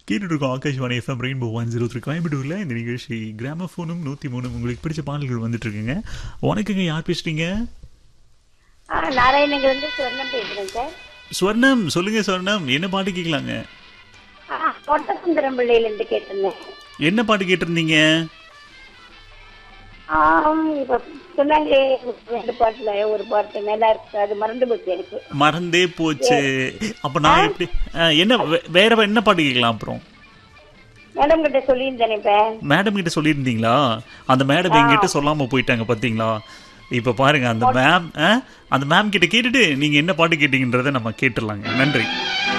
கேட்டுட்டு இருக்கோம் Akashvani FM rainbow one zero three கோயம்புத்தூரில் இந்த நிகழ்ச்சி கிராமஃபோனும் நூற்றி மூணு உங்களுக்கு பிடிச்ச பாடல்கள் வந்துட்டு இருக்குங்க உனக்குங்க யார் பேசுறீங்க ஆ நாராயணங்க வந்து சொர்ணம் பேசுறேன் சார் ஸ்வர்ணம் சொல்லுங்க ஸ்வர்ணம் என்ன பாட்டு கேட்கலாங்க ஆ பொட்டசுந்தரம் பிள்ளையிலேருந்து கேட்டிருந்தேன் என்ன பாட்டு கேட்டிருந்தீங்க ஆ இப்போ சொன்னாங்களே ரெண்டு பாட்டுல ஒரு பாட்டு நல்லா இருக்கு அது மறந்து போச்சு எனக்கு மறந்தே போச்சு அப்ப நான் எப்படி ஆ, என்ன வே- வேற என்ன பாட்டு கேட்கலாம் அப்புறம் மேடம் கிட்ட சொல்லியிருந்தேன் இப்ப மேடம் கிட்ட சொல்லியிருந்தீங்களா அந்த மேடம் என்கிட்ட சொல்லாம போயிட்டாங்க பாத்தீங்களா இப்ப பாருங்க அந்த மேம் அந்த மேம் கிட்ட கேட்டுட்டு நீங்க என்ன பாட்டு கேட்டீங்கன்றதை நம்ம கேட்டுடலாங்க நன்றி